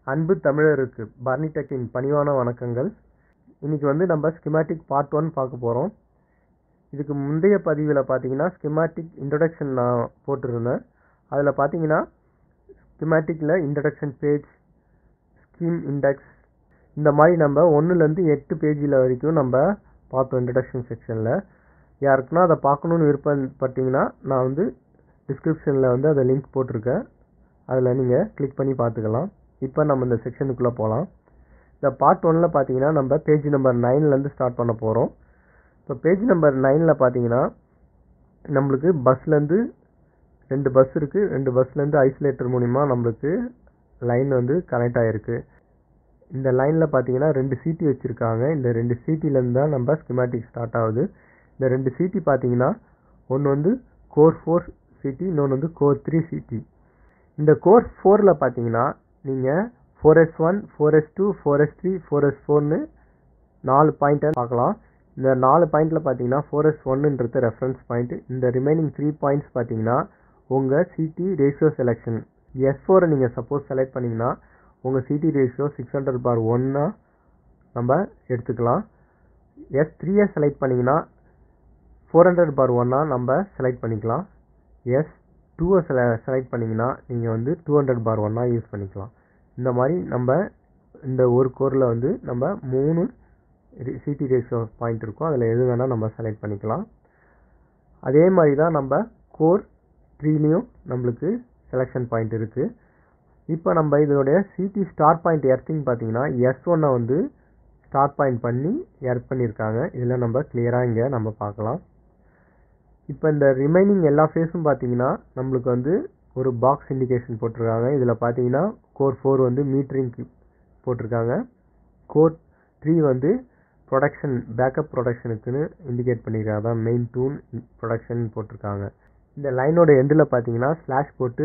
அன்பு தமிழருக்கு பர்னிடெக்கின் பணிவான வணக்கங்கள் இன்னைக்கு வந்து நம்ம ஸ்கிமாட்டிக் பார்ட் ஒன் பார்க்க போகிறோம் இதுக்கு முந்தைய பதிவில் பார்த்தீங்கன்னா ஸ்கிமாட்டிக் இன்ட்ரடக்ஷன் நான் போட்டிருந்தேன் அதில் பார்த்தீங்கன்னா ஸ்கிமாட்டிக்கில் இன்ட்ரடக்ஷன் பேஜ் ஸ்கீம் இண்டெக்ஸ் இந்த மாதிரி நம்ம ஒன்றுலேருந்து எட்டு பேஜில் வரைக்கும் நம்ம பார்த்தோம் இன்ட்ரடக்ஷன் செக்ஷனில் யாருக்குன்னா அதை பார்க்கணுன்னு விருப்பப்பட்டீங்கன்னா நான் வந்து டிஸ்கிரிப்ஷனில் வந்து அதை லிங்க் போட்டிருக்கேன் அதில் நீங்கள் கிளிக் பண்ணி பார்த்துக்கலாம் இப்போ நம்ம இந்த செக்ஷனுக்குள்ளே போகலாம் இந்த பார்ட் ஒன்னில் பார்த்தீங்கன்னா நம்ம பேஜ் நம்பர் நைன்லேருந்து ஸ்டார்ட் பண்ண போகிறோம் இப்போ பேஜ் நம்பர் நைனில் பார்த்தீங்கன்னா நம்மளுக்கு பஸ்லேருந்து ரெண்டு பஸ் இருக்குது ரெண்டு பஸ்லேருந்து ஐசோலேட்டர் மூலிமா நம்மளுக்கு லைன் வந்து கனெக்ட் ஆகிருக்கு இந்த லைனில் பார்த்தீங்கன்னா ரெண்டு சிடி வச்சுருக்காங்க இந்த ரெண்டு சிட்டிலேருந்து தான் நம்ம ஸ்கிமேட்டிக் ஸ்டார்ட் ஆகுது இந்த ரெண்டு சிடி பார்த்தீங்கன்னா ஒன்று வந்து கோர் ஃபோர் சிட்டி இன்னொன்று வந்து கோர் த்ரீ சிட்டி இந்த கோர் ஃபோரில் பார்த்தீங்கன்னா நீங்கள் four S one four S two four S three four S ஃபோர்னு நாலு பாயிண்ட்டை பார்க்கலாம் இந்த நாலு பாயிண்டில் பார்த்தீங்கன்னா ஃபோர் எஸ் ஒன்னுன்றது ரெஃபரன்ஸ் பாயிண்ட் இந்த ரிமைனிங் த்ரீ பாயிண்ட்ஸ் பார்த்தீங்கன்னா உங்கள் சிடி ரேஷியோ செலெக்ஷன் எஸ் ஃபோரை நீங்கள் சப்போஸ் செலக்ட் பண்ணிங்கன்னா உங்கள் CT ratio six hundred bar ஒன்னா நம்ம எடுத்துக்கலாம் எஸ் த்ரீயை செலக்ட் பண்ணிங்கன்னா ஃபோர் ஹண்ட்ரட் பார் ஒன்னாக நம்ம செலக்ட் பண்ணிக்கலாம் எஸ் டூவை செல செலக்ட் பண்ணிங்கன்னா நீங்கள் வந்து டூ ஹண்ட்ரட் பார் ஒன்னாக யூஸ் பண்ணிக்கலாம் இந்த மாதிரி நம்ம இந்த ஒரு கோரில் வந்து நம்ம மூணு சிடி ரேஷியோ பாயிண்ட் இருக்கும் அதில் எது வேணால் நம்ம செலக்ட் பண்ணிக்கலாம் அதே மாதிரி தான் நம்ம கோர் த்ரீலேயும் நம்மளுக்கு செலெக்ஷன் பாயிண்ட் இருக்குது இப்போ நம்ம இதோடைய சிடி ஸ்டார்ட் பாயிண்ட் எர்த்திங் பார்த்தீங்கன்னா எஸ் ஒன்னை வந்து ஸ்டார்ட் பாயிண்ட் பண்ணி எர்த் பண்ணியிருக்காங்க இதில் நம்ம கிளியராக இங்கே நம்ம பார்க்கலாம் இப்போ இந்த ரிமைனிங் எல்லா ஃபேஸும் பார்த்தீங்கன்னா நம்மளுக்கு வந்து ஒரு பாக்ஸ் இண்டிகேஷன் போட்டிருக்காங்க இதில் பார்த்தீங்கன்னா கோர் ஃபோர் வந்து மீட்டரிங்க்கு போட்டிருக்காங்க கோர் த்ரீ வந்து ப்ரொடக்ஷன் பேக்கப் ப்ரொடக்ஷனுக்குன்னு இண்டிகேட் பண்ணியிருக்காங்க அதான் மெயின் டூன் ப்ரொடக்ஷன் போட்டிருக்காங்க இந்த லைனோட எண்டில் பார்த்தீங்கன்னா ஸ்லாஷ் போட்டு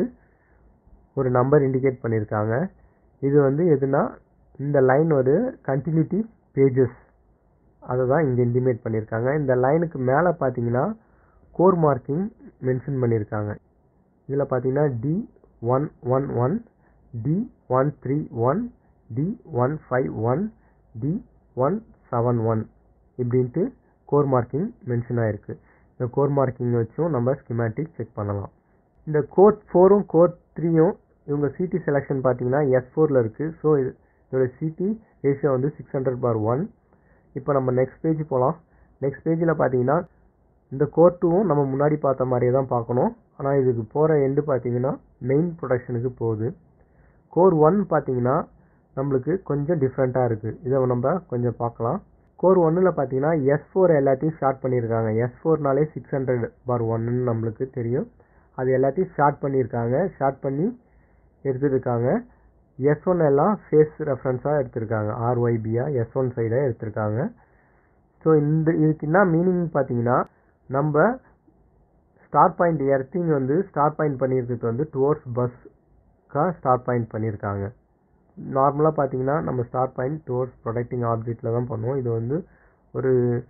ஒரு நம்பர் இண்டிகேட் பண்ணியிருக்காங்க இது வந்து எதுனா இந்த லைன் ஒரு கண்டினியூட்டி பேஜஸ் அதை தான் இங்கே இண்டிமேட் பண்ணியிருக்காங்க இந்த லைனுக்கு மேலே பார்த்தீங்கன்னா கோர் மார்க்கிங் மென்ஷன் பண்ணியிருக்காங்க இதில் பார்த்தீங்கன்னா T one one one T one three one T one five one T one seven one இப்படின்ட்டு கோர் மார்க்கிங் மென்ஷன் ஆகிருக்கு இந்த கோர் மார்க்கிங் வச்சும் நம்ம ஸ்கிமேட்டிக் செக் பண்ணலாம் இந்த கோட் ஃபோரும் கோட் த்ரீயும் இவங்க சிடி செலெக்ஷன் பார்த்தீங்கன்னா எஸ் ஃபோரில் இருக்குது ஸோ இதோட சிடி ரேஷியோ வந்து சிக்ஸ் ஹண்ட்ரட் பார் ஒன் இப்போ நம்ம நெக்ஸ்ட் பேஜ் போகலாம் நெக்ஸ்ட் பேஜில் பார்த்தீங்கன்னா இந்த கோர் டூவும் நம்ம முன்னாடி பார்த்த மாதிரியே தான் பார்க்கணும் ஆனால் இதுக்கு போகிற எண்டு பார்த்தீங்கன்னா மெயின் ப்ரொடக்ஷனுக்கு போகுது கோர் ஒன் பார்த்தீங்கன்னா நம்மளுக்கு கொஞ்சம் டிஃப்ரெண்ட்டாக இருக்குது இதை நம்ம கொஞ்சம் பார்க்கலாம் கோர் ஒன்னில் பார்த்தீங்கன்னா எஸ் ஃபோர் எல்லாத்தையும் ஷார்ட் பண்ணியிருக்காங்க எஸ் ஃபோர்னாலே சிக்ஸ் ஹண்ட்ரட் பார் ஒன்னு நம்மளுக்கு தெரியும் அது எல்லாத்தையும் ஷார்ட் பண்ணியிருக்காங்க ஷார்ட் பண்ணி எடுத்துருக்காங்க எஸ் ஒன் எல்லாம் ஃபேஸ் ரெஃபரன்ஸாக எடுத்திருக்காங்க ஆர்ஒய்பியாக எஸ் ஒன் சைடாக எடுத்திருக்காங்க ஸோ இந்த இதுக்கு என்ன மீனிங் பார்த்தீங்கன்னா நம்ம ஸ்டார்ட் பாயிண்ட் எர்த்திங் வந்து ஸ்டார்ட் பாயிண்ட் பண்ணியிருக்கிறது வந்து டுவோர்ட்ஸ் பஸ்க்காக ஸ்டார்ட் பாயிண்ட் பண்ணியிருக்காங்க நார்மலாக பார்த்தீங்கன்னா நம்ம ஸ்டார்ட் பாயிண்ட் டுவோர்ட்ஸ் ப்ரொடக்டிங் ஆப்ஜெக்டில் தான் பண்ணுவோம் இது வந்து ஒரு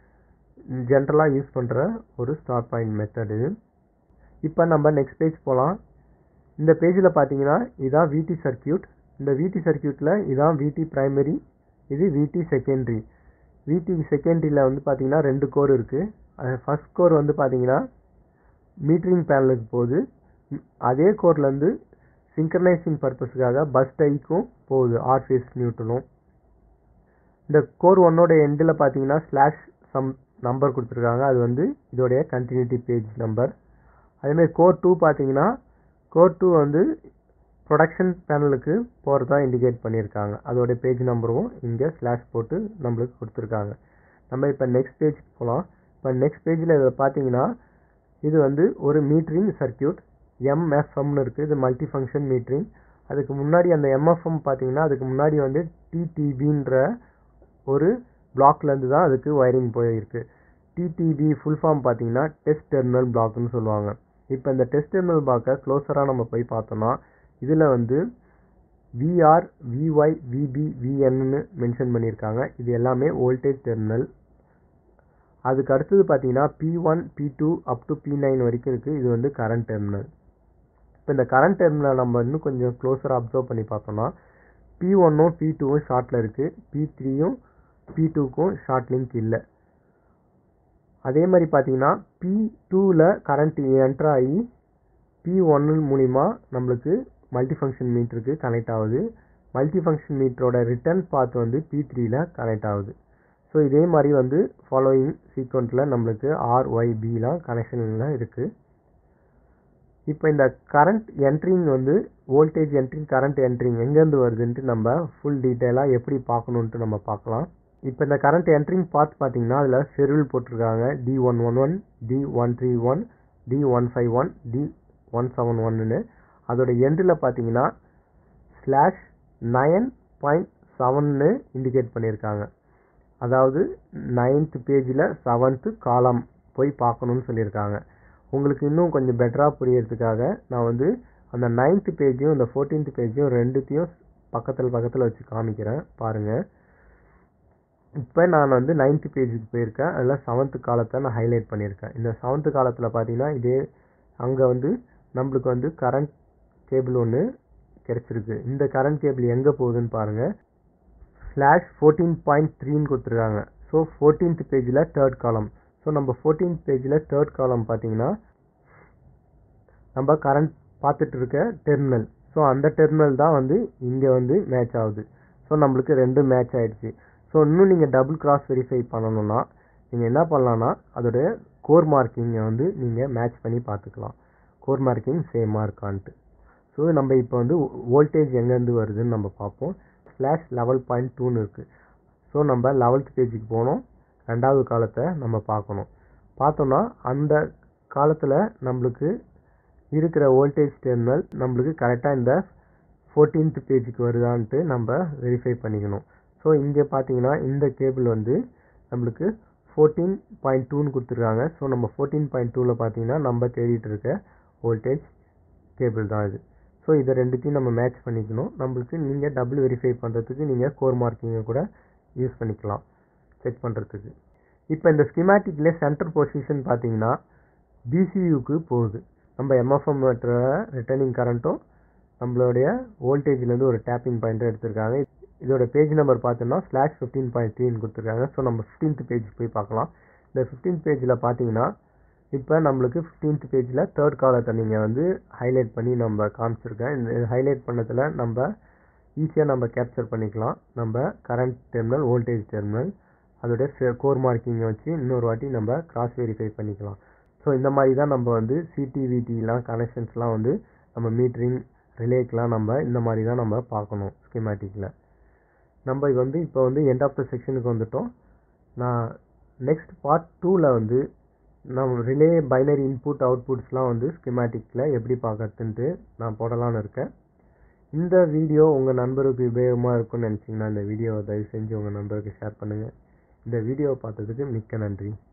ஜென்ரலாக யூஸ் பண்ணுற ஒரு ஸ்டார்ட் பாயிண்ட் மெத்தடு இப்போ நம்ம நெக்ஸ்ட் பேஜ் போகலாம் இந்த பேஜில் பார்த்தீங்கன்னா இதான் விடி சர்க்கியூட் இந்த விடி சர்க்கியூட்டில் இதான் விடி ப்ரைமரி இது விடி செகண்டரி விடி செகண்டரியில் வந்து பார்த்தீங்கன்னா ரெண்டு கோர் இருக்குது ஃபஸ்ட் கோர் வந்து பார்த்தீங்கன்னா மீட்டரிங் பேனலுக்கு போகுது அதே கோர்லேருந்து சிங்க்ரனைசிங் பர்பஸுக்காக பஸ் டைக்கும் போகுது ஆர் ஃபேஸ் நியூட்டனும் இந்த கோர் ஒன்னோட எண்டில் பார்த்தீங்கன்னா ஸ்லாஷ் சம் நம்பர் கொடுத்துருக்காங்க அது வந்து இதோடைய கண்டினியூட்டி பேஜ் நம்பர் அதேமாதிரி கோர் டூ பார்த்தீங்கன்னா கோர் டூ வந்து ப்ரொடக்ஷன் பேனலுக்கு போகிறதா இண்டிகேட் பண்ணியிருக்காங்க அதோடைய பேஜ் நம்பரும் இங்கே ஸ்லாஷ் போட்டு நம்மளுக்கு கொடுத்துருக்காங்க நம்ம இப்போ நெக்ஸ்ட் பேஜ் போகலாம் இப்போ நெக்ஸ்ட் பேஜில் இதை பார்த்தீங்கன்னா இது வந்து ஒரு மீட்ரிங் சர்க்கியூட் எம்எஃப்எம்னு இருக்குது இது மல்டி ஃபங்க்ஷன் மீட்ரிங் அதுக்கு முன்னாடி அந்த எம்எஃப்எம் பார்த்தீங்கன்னா அதுக்கு முன்னாடி வந்து டிடிபின்ற ஒரு பிளாக்லேருந்து தான் அதுக்கு ஒயரிங் போயிருக்கு டிடிபி ஃபுல் ஃபார்ம் பார்த்தீங்கன்னா டெஸ்ட் டெர்மினல் பிளாக்னு சொல்லுவாங்க இப்போ இந்த டெஸ்ட் டெர்மினல் பிளாக்கை க்ளோஸராக நம்ம போய் பார்த்தோம்னா இதில் வந்து விஆர் விஒய் விபி விஎன்னு மென்ஷன் பண்ணியிருக்காங்க இது எல்லாமே வோல்டேஜ் டெர்மினல் அதுக்கு அடுத்தது பார்த்தீங்கன்னா P one P two up to P nine வரைக்கும் இருக்குது இது வந்து கரண்ட் டெர்மினல் இப்போ இந்த கரண்ட் டெர்மினல் நம்ம இன்னும் கொஞ்சம் க்ளோஸராக அப்சர்வ் பண்ணி பார்த்தோம்னா பி ஒன்னும் பி டூவும் ஷார்ட்டில் இருக்குது பி த்ரீயும் பி டூக்கும் ஷார்ட் லிங்க் இல்லை அதே மாதிரி பார்த்தீங்கன்னா பி டூவில் கரண்ட் என்ட்ரு ஆகி பி ஒன்னு மூலிமா நம்மளுக்கு மல்டி ஃபங்க்ஷன் மீட்டருக்கு கனெக்ட் ஆகுது மல்டி ஃபங்க்ஷன் மீட்டரோட ரிட்டர்ன் பாத் வந்து பி த்ரீயில் கனெக்ட் ஆகுது ஸோ இதே மாதிரி வந்து ஃபாலோயிங் சீக்வெண்ட்டில் நம்மளுக்கு ஆர் ஒய் பிலாம் கனெக்ஷன்லாம் இருக்குது இப்போ இந்த கரண்ட் என்ட்ரிங் வந்து வோல்டேஜ் என்ட்ரிங் கரண்ட் என்ட்ரிங் எங்கேருந்து வருதுன்ட்டு நம்ம ஃபுல் டீட்டெயிலாக எப்படி பார்க்கணுன்ட்டு நம்ம பார்க்கலாம் இப்போ இந்த கரண்ட் என்ட்ரிங் பார்த்து பார்த்தீங்கன்னா அதில் ஷெடியூல் போட்டிருக்காங்க T one one one T one three one T one five one T one seven ஒன்னு அதோட எண்டில் பார்த்தீங்கன்னா ஸ்லாஷ் நயன் பாயிண்ட் செவன்னு இண்டிகேட் பண்ணியிருக்காங்க அதாவது நைன்த் பேஜில் செவன்த்து காலம் போய் பார்க்கணுன்னு சொல்லியிருக்காங்க உங்களுக்கு இன்னும் கொஞ்சம் பெட்டராக புரியறதுக்காக நான் வந்து அந்த நைன்த் பேஜையும் இந்த ஃபோர்டீன்த் பேஜையும் ரெண்டுத்தையும் பக்கத்தில் பக்கத்தில் வச்சு காமிக்கிறேன் பாருங்கள் இப்போ நான் வந்து நைன்த் பேஜுக்கு போயிருக்கேன் அதில் செவன்த்து காலத்தை நான் ஹைலைட் பண்ணியிருக்கேன் இந்த செவன்த்து காலத்தில் பார்த்தீங்கன்னா இதே அங்கே வந்து நம்மளுக்கு வந்து கரண்ட் கேபிள் ஒன்று கிடச்சிருக்கு இந்த கரண்ட் கேபிள் எங்கே போகுதுன்னு பாருங்கள் ஸ்லாஷ் ஃபோர்டீன் பாயிண்ட் த்ரீன்னு கொடுத்துருக்காங்க ஸோ ஃபோர்டீன்த் பேஜில் தேர்ட் காலம் ஸோ நம்ம ஃபோர்டீன்த் பேஜில் தேர்ட் காலம் பார்த்தீங்கன்னா நம்ம கரண்ட் பார்த்துட்டு இருக்க டெர்மினல் ஸோ அந்த டெர்மினல் தான் வந்து இங்கே வந்து மேட்ச் ஆகுது ஸோ நம்மளுக்கு ரெண்டும் மேட்ச் ஆகிடுச்சு ஸோ இன்னும் நீங்கள் டபுள் கிராஸ் வெரிஃபை பண்ணணும்னா நீங்கள் என்ன பண்ணலான்னா அதோடைய கோர் மார்க்கிங்கை வந்து நீங்கள் மேட்ச் பண்ணி பார்த்துக்கலாம் கோர் மார்க்கிங் சேமாக இருக்கான்ட்டு ஸோ நம்ம இப்போ வந்து வோல்டேஜ் எங்கேருந்து வருதுன்னு நம்ம பார்ப்போம் ஸ்லாஷ் லெவல் பாயிண்ட் டூன்னு இருக்குது ஸோ நம்ம லெவல்த் பேஜுக்கு போனோம் ரெண்டாவது காலத்தை நம்ம பார்க்கணும் பார்த்தோன்னா அந்த காலத்தில் நம்மளுக்கு இருக்கிற வோல்டேஜ் டெர்மினல் நம்மளுக்கு கரெக்டாக இந்த ஃபோர்டீன்த் பேஜுக்கு வருதான்ட்டு நம்ம வெரிஃபை பண்ணிக்கணும் ஸோ இங்கே பார்த்தீங்கன்னா இந்த கேபிள் வந்து நம்மளுக்கு ஃபோர்டீன் பாயிண்ட் டூன்னு கொடுத்துருக்காங்க ஸோ நம்ம ஃபோர்டீன் பாயிண்ட் டூவில் பார்த்தீங்கன்னா நம்ம தேடிட்டு இருக்க வோல்டேஜ் கேபிள் தான் இது ஸோ இதை ரெண்டுத்தையும் நம்ம மேட்ச் பண்ணிக்கணும் நம்மளுக்கு நீங்கள் டபுள் வெரிஃபை பண்ணுறதுக்கு நீங்கள் கோர் மார்க்கிங்கை கூட யூஸ் பண்ணிக்கலாம் செக் பண்ணுறதுக்கு இப்போ இந்த ஸ்கிமேட்டிக்லேயே சென்டர் பொசிஷன் பார்த்தீங்கன்னா பிசியூக்கு போகுது நம்ம எம்எஃப்எம் மீட்டர ரிட்டர்னிங் கரண்ட்டும் நம்மளுடைய வோல்டேஜ்லேருந்து ஒரு டேப்பிங் பாயிண்ட்டும் எடுத்திருக்காங்க இதோட பேஜ் நம்பர் பார்த்தோம்னா ஸ்லாஷ் ஃபிஃப்டீன் பாயிண்ட் த்ரீன்னு கொடுத்துருக்காங்க ஸோ நம்ம ஃபிஃப்டீன்த் பேஜ் போய் பார்க்கலாம் இந்த ஃபிஃப்டீன்த் பேஜில் பார்த்தீங்கன்னா இப்போ நம்மளுக்கு ஃபிஃப்டீன்த் பேஜில் தேர்ட் காலத்தை நீங்கள் வந்து ஹைலைட் பண்ணி நம்ம காமிச்சிருக்கேன் இந்த ஹைலைட் பண்ணதில் நம்ம ஈஸியாக நம்ம கேப்சர் பண்ணிக்கலாம் நம்ம கரண்ட் டெர்மினல் வோல்டேஜ் டெர்மினல் அதோடைய கோர் மார்க்கிங்கை வச்சு இன்னொரு வாட்டி நம்ம கிராஸ் வெரிஃபை பண்ணிக்கலாம் ஸோ இந்த மாதிரி தான் நம்ம வந்து சிடிவிடிலாம் கனெக்ஷன்ஸ்லாம் வந்து நம்ம மீட்ரிங் ரிலேக்கெலாம் நம்ம இந்த மாதிரி தான் நம்ம பார்க்கணும் ஸ்கிமேட்டிக்கில் நம்ம இது வந்து இப்போ வந்து எண்ட் ஆஃப் த செக்ஷனுக்கு வந்துட்டோம் நான் நெக்ஸ்ட் பார்ட் டூவில் வந்து நம்ம ரிலே பைனரி இன்புட் அவுட்புட்ஸ்லாம் வந்து ஸ்கிமேட்டிக்கில் எப்படி பார்க்கறதுன்ட்டு நான் போடலான்னு இருக்கேன் இந்த வீடியோ உங்கள் நண்பருக்கு உபயோகமாக இருக்கும்னு நினச்சிங்கன்னா இந்த வீடியோவை தயவு செஞ்சு உங்கள் நண்பருக்கு ஷேர் பண்ணுங்கள் இந்த வீடியோவை பார்த்ததுக்கு மிக்க நன்றி